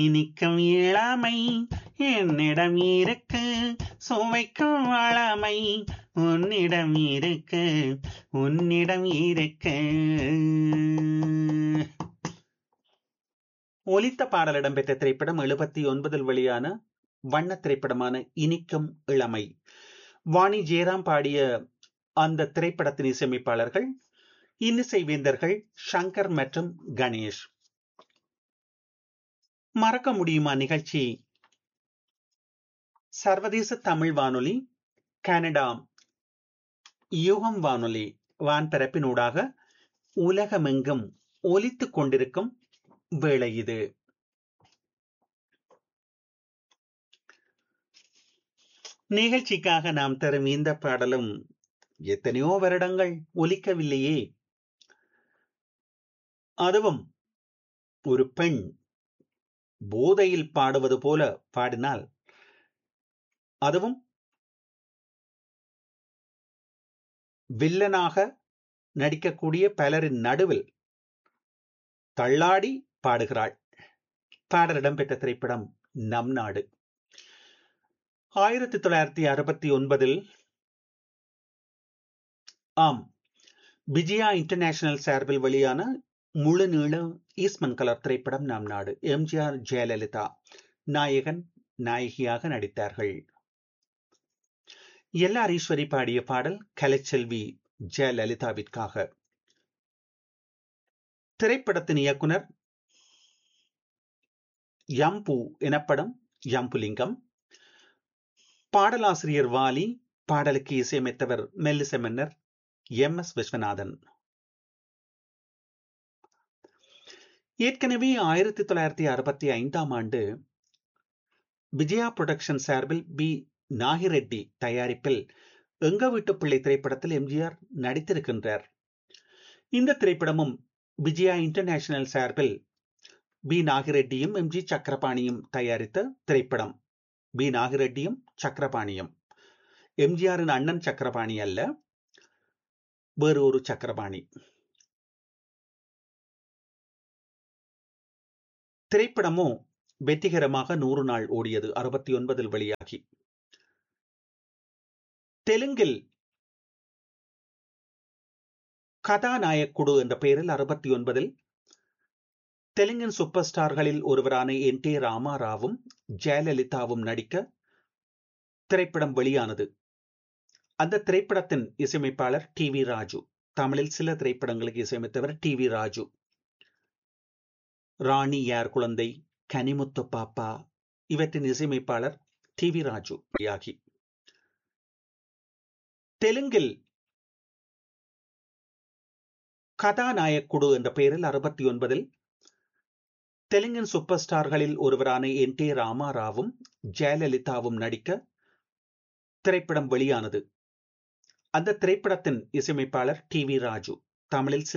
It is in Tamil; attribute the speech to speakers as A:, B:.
A: இனிக்கும் இளமை என்னிடம் இருக்கு சுவைக்கும் வளமை உன்னிடம் இருக்கு உன்னிடம் இருக்கு ஒலித்த பாடல் இடம்பெற்ற திரைப்படம் எழுபத்தி ஒன்பதில் வெளியான வண்ண திரைப்படமான இனிக்கும் இளமை வாணி ஜெயராம் பாடிய அந்த திரைப்படத்தின் இசையமைப்பாளர்கள் இன்னிசை வேந்தர்கள் சங்கர் மற்றும் கணேஷ் மறக்க முடியுமா நிகழ்ச்சி சர்வதேச தமிழ் வானொலி கனடா யுகம் வானொலி வான்பரப்பினூடாக உலகமெங்கும் ஒலித்துக் கொண்டிருக்கும் வேளை இது நிகழ்ச்சிக்காக நாம் தரும் இந்த பாடலும் எத்தனையோ வருடங்கள் ஒலிக்கவில்லையே அதுவும் ஒரு பெண் போதையில் பாடுவது போல பாடினால் அதுவும் வில்லனாக நடிக்கக்கூடிய பலரின் நடுவில் தள்ளாடி பாடுகிறாள் பாடல் இடம்பெற்ற திரைப்படம் நம் நாடு ஆயிரத்தி தொள்ளாயிரத்தி அறுபத்தி ஒன்பதில் ஆம் விஜயா இன்டர்நேஷனல் சார்பில் வெளியான முழு நீள ஈஸ்மன் கலர் திரைப்படம் நம் நாடு எம்ஜிஆர் ஜெயலலிதா நாயகன் நாயகியாக நடித்தார்கள் எல்லார் ஈஸ்வரி பாடிய பாடல் கலைச்செல்வி ஜெயலலிதாவிற்காக திரைப்படத்தின் இயக்குனர் யம்பு எனப்படும் யம்புலிங்கம் பாடலாசிரியர் வாலி பாடலுக்கு இசையமைத்தவர் மெல்லிச மன்னர் எம் எஸ் விஸ்வநாதன் ஏற்கனவே ஆயிரத்தி தொள்ளாயிரத்தி அறுபத்தி ஐந்தாம் ஆண்டு விஜயா புரொடக்ஷன் சார்பில் பி நாகிரெட்டி தயாரிப்பில் எங்க வீட்டு பிள்ளை திரைப்படத்தில் எம்ஜிஆர் நடித்திருக்கின்றார் இந்த திரைப்படமும் விஜயா இன்டர்நேஷனல் சார்பில் பி நாகிரெட்டியும் எம் ஜி சக்கரபாணியும் தயாரித்த திரைப்படம் பி நாகிரெட்டியும் சக்கரபாணியும் எம்ஜிஆரின் அண்ணன் சக்கரபாணி அல்ல வேறு ஒரு சக்கரபாணி திரைப்படமோ வெற்றிகரமாக நூறு நாள் ஓடியது அறுபத்தி ஒன்பதில் வெளியாகி தெலுங்கில் கதாநாயக்குடு என்ற பெயரில் அறுபத்தி ஒன்பதில் தெலுங்கின் சூப்பர் ஸ்டார்களில் ஒருவரான என் டி ராமாராவும் ஜெயலலிதாவும் நடிக்க திரைப்படம் வெளியானது அந்த திரைப்படத்தின் இசையமைப்பாளர் டி வி ராஜு தமிழில் சில திரைப்படங்களுக்கு இசையமைத்தவர் டி வி ராஜு ராணி யார் குழந்தை கனிமுத்து பாப்பா இவற்றின் இசையமைப்பாளர் டி வி ராஜு ஆகி தெலுங்கில் கதாநாயக்குடு என்ற பெயரில் அறுபத்தி ஒன்பதில் தெலுங்கின் சூப்பர் ஸ்டார்களில் ஒருவரான என் டி ராமாராவும் ஜெயலலிதாவும் நடிக்க திரைப்படம் வெளியானது அந்த திரைப்படத்தின் இசையமைப்பாளர் டி வி ராஜு தமிழில் சில